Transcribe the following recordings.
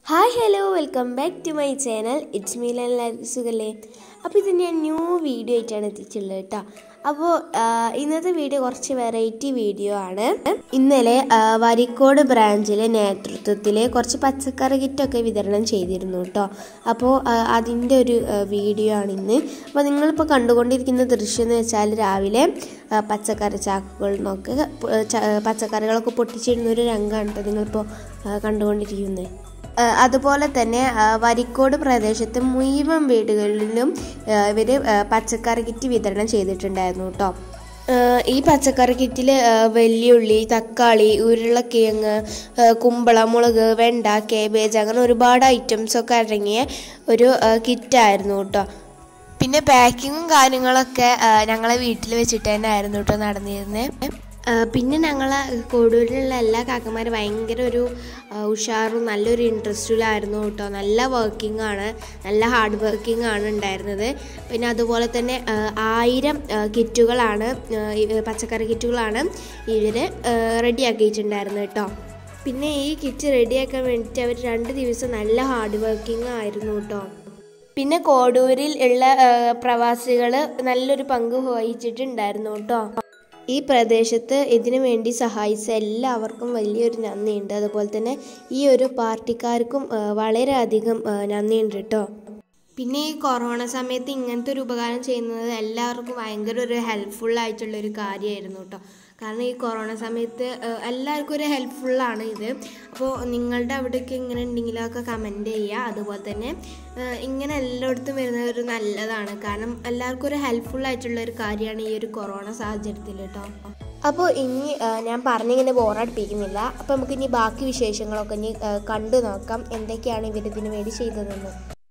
hi hello welcome back to my channel it's me എല്ലാവർക്കും സുഖല്ലേ അപ്പോൾ ഇത് ഞാൻ ന്യൂ വീഡിയോ ആയിട്ടാണ് എത്തിച്ചുള്ളത് കേട്ടോ അപ്പോൾ ഇന്നത്തെ വീഡിയോ കുറച്ച് വെറൈറ്റി വീഡിയോ ആണ് ഇന്നലെ ആ, വരിക്കോട് ബ്രാഞ്ചിലെ നേതൃത്വത്തിൽ കുറച്ച് പച്ചക്കറി കിറ്റൊക്കെ വിതരണം ചെയ്തിരുന്നു കേട്ടോ അപ്പോൾ അതിൻ്റെ ഒരു ആ, വീഡിയോ ആണ് ഇന്ന് അപ്പോൾ നിങ്ങളിപ്പോൾ കണ്ടുകൊണ്ടിരിക്കുന്ന ദൃശ്യം എന്ന് വെച്ചാൽ രാവിലെ ആ, പച്ചക്കറി ചാക്കുകൾ നോക്ക് പച്ചക്കറികളൊക്കെ പൊട്ടിച്ചിടുന്ന ഒരു രംഗമാണ് കേട്ടോ നിങ്ങളിപ്പോൾ ആ, കണ്ടുകൊണ്ടിരിക്കുന്നത് ആ, അതുപോലെ തന്നെ ആ, വരിക്കോട് പ്രദേശത്തെ മുഴുവൻ വീടുകളിലും ഇവർ പച്ചക്കറി കിറ്റ് വിതരണം ചെയ്തിട്ടുണ്ടായിരുന്നു കേട്ടോ ഈ പച്ചക്കറി കിറ്റിൽ വെല്ലുള്ളി തക്കാളി ഉരുളക്കിഴങ്ങ് ആ, കുമ്പളം മുളക് വെണ്ട കേബേജ് അങ്ങനെ ഒരുപാട് ഐറ്റംസ് ഒക്കെ അടങ്ങിയ ഒരു ആ, കിറ്റായിരുന്നു കേട്ടോ പിന്നെ പാക്കിങ്ങും കാര്യങ്ങളൊക്കെ ആ, ഞങ്ങളെ വീട്ടിൽ വെച്ചിട്ട് തന്നെ ആയിരുന്നു കേട്ടോ നടന്നിരുന്നത് ആ, പിന്നെ ഞങ്ങളെ കോടൂരിലുള്ള എല്ലാ കാക്കന്മാരും ഭയങ്കര ഒരു ആ, ഉഷാറും നല്ലൊരു ഇൻട്രസ്റ്റിലായിരുന്നു കേട്ടോ നല്ല വർക്കിംഗ് ആണ് നല്ല ഹാർഡ് വർക്കിംഗ് ആണ് ഉണ്ടായിരുന്നത് പിന്നെ അതുപോലെ തന്നെ ആ, ആയിരം ആ, കിറ്റുകളാണ് ആ, ഈ പച്ചക്കറി കിറ്റുകളാണ് ഇവർ റെഡിയാക്കിയിട്ടുണ്ടായിരുന്നത് കേട്ടോ പിന്നെ ഈ കിറ്റ് റെഡിയാക്കാൻ വേണ്ടിയിട്ട് അവർ രണ്ട് ദിവസം നല്ല ഹാർഡ് വർക്കിംഗ് ആയിരുന്നു കേട്ടോ പിന്നെ കോടൂരിൽ ഉള്ള പ്രവാസികൾ നല്ലൊരു പങ്ക് വഹിച്ചിട്ടുണ്ടായിരുന്നു കേട്ടോ ഈ പ്രദേശത്ത് ഇതിനു വേണ്ടി സഹായിച്ച എല്ലാവർക്കും വലിയൊരു നന്ദിയുണ്ട് അതുപോലെ തന്നെ ഈ ഒരു പാർട്ടിക്കാർക്കും ആ, വളരെയധികം ആ, നന്ദിയുണ്ട് കേട്ടോ പിന്നെ ഈ കൊറോണ സമയത്ത് ഇങ്ങനത്തെ ഒരു ഉപകാരം ചെയ്യുന്നത് എല്ലാവർക്കും ഭയങ്കര ഒരു ഹെൽപ്ഫുൾ ആയിട്ടുള്ള ഒരു കാര്യമായിരുന്നു കേട്ടോ കാരണം ഈ കൊറോണ സമയത്ത് ഏഹ്, എല്ലാവർക്കും ഒരു ഹെൽപ്ഫുള്ളാണ് ഇത് അപ്പോൾ നിങ്ങളുടെ അവിടെയൊക്കെ ഇങ്ങനെ ഉണ്ടെങ്കിലൊക്കെ കമൻറ്റ് ചെയ്യുക അതുപോലെ തന്നെ ഏഹ്, ഇങ്ങനെ എല്ലായിടത്തും വരുന്നത് ഒരു നല്ലതാണ് കാരണം എല്ലാവർക്കും ഒരു ഹെൽപ്ഫുൾ ആയിട്ടുള്ള ഒരു കാര്യമാണ് ഈ ഒരു കൊറോണ സാഹചര്യത്തിൽ കേട്ടോ അപ്പോൾ ഇനി ഏഹ്, ഞാൻ പറഞ്ഞിങ്ങനെ ബോറടിപ്പിക്കുന്നില്ല അപ്പോൾ നമുക്ക് ഇനി ബാക്കി വിശേഷങ്ങളൊക്കെ ഇനി ഏഹ്, കണ്ടു നോക്കാം എന്തൊക്കെയാണ് ഇവരിതിനു വേണ്ടി ചെയ്തതെന്ന്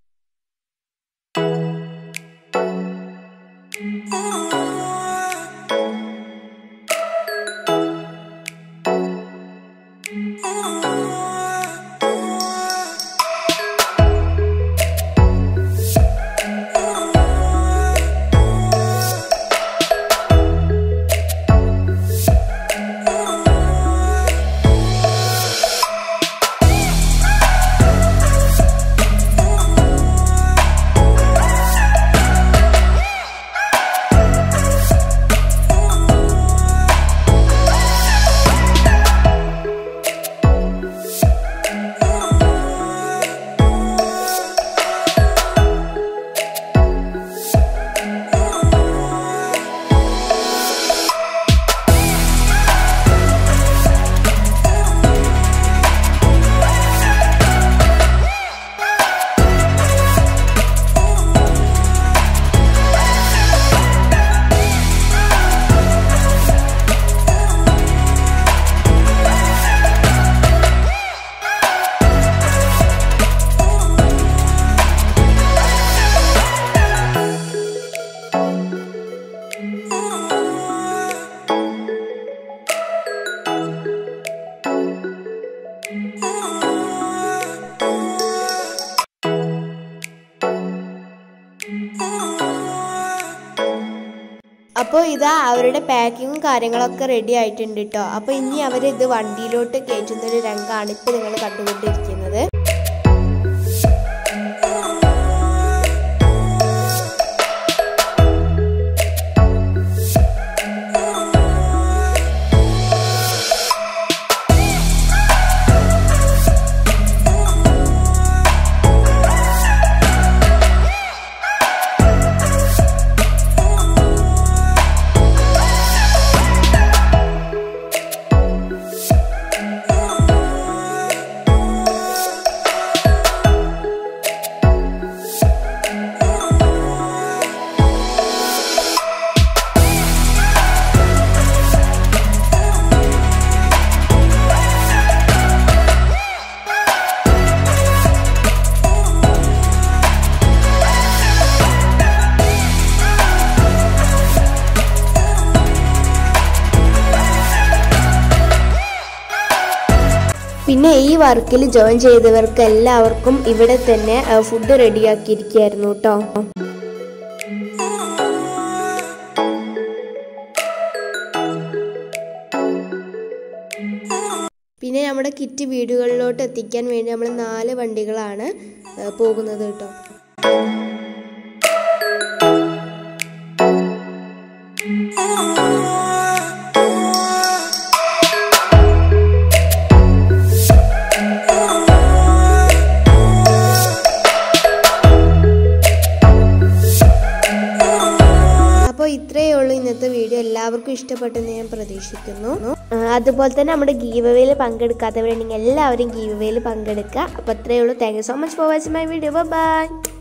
അപ്പോൾ ഇതാ അവരുടെ പാക്കിങ്ങും കാര്യങ്ങളൊക്കെ റെഡി ആയിട്ടുണ്ട് കേട്ടോ അപ്പോൾ ഇനി അവർ ഇത് വണ്ടിയിലോട്ട് കയറ്റുന്ന ഒരു രംഗമാണ് ഇപ്പോൾ നിങ്ങൾ കണ്ടുകൊണ്ടിരിക്കുന്നത് പിന്നെ ഈ വർക്കിൽ ജോയിൻ ചെയ്തവർക്ക് എല്ലാവർക്കും ഇവിടെ തന്നെ ഫുഡ് റെഡിയാക്കിയിരിക്കുകയായിരുന്നു കേട്ടോ പിന്നെ പിന്നെ നമ്മുടെ കിറ്റ് വീടുകളിലോട്ട് എത്തിക്കാൻ വേണ്ടി നമ്മൾ നാല് വണ്ടികളാണ് ആ, പോകുന്നത് കേട്ടോ അപ്പോൾ ഇത്രയേ ഉള്ളൂ ഇന്നത്തെ വീഡിയോ എല്ലാവർക്കും ഇഷ്ടപ്പെട്ടെന്ന് ഞാൻ പ്രതീക്ഷിക്കുന്നു ആ, അതുപോലെ തന്നെ നമ്മുടെ ഗീവവേയിൽ പങ്കെടുക്കാത്തവരുണ്ടെങ്കിൽ എല്ലാവരും ഗീവവേയിൽ പങ്കെടുക്കുക അപ്പോൾ അത്രയേ ഉള്ളൂ thank you so much for watching my video by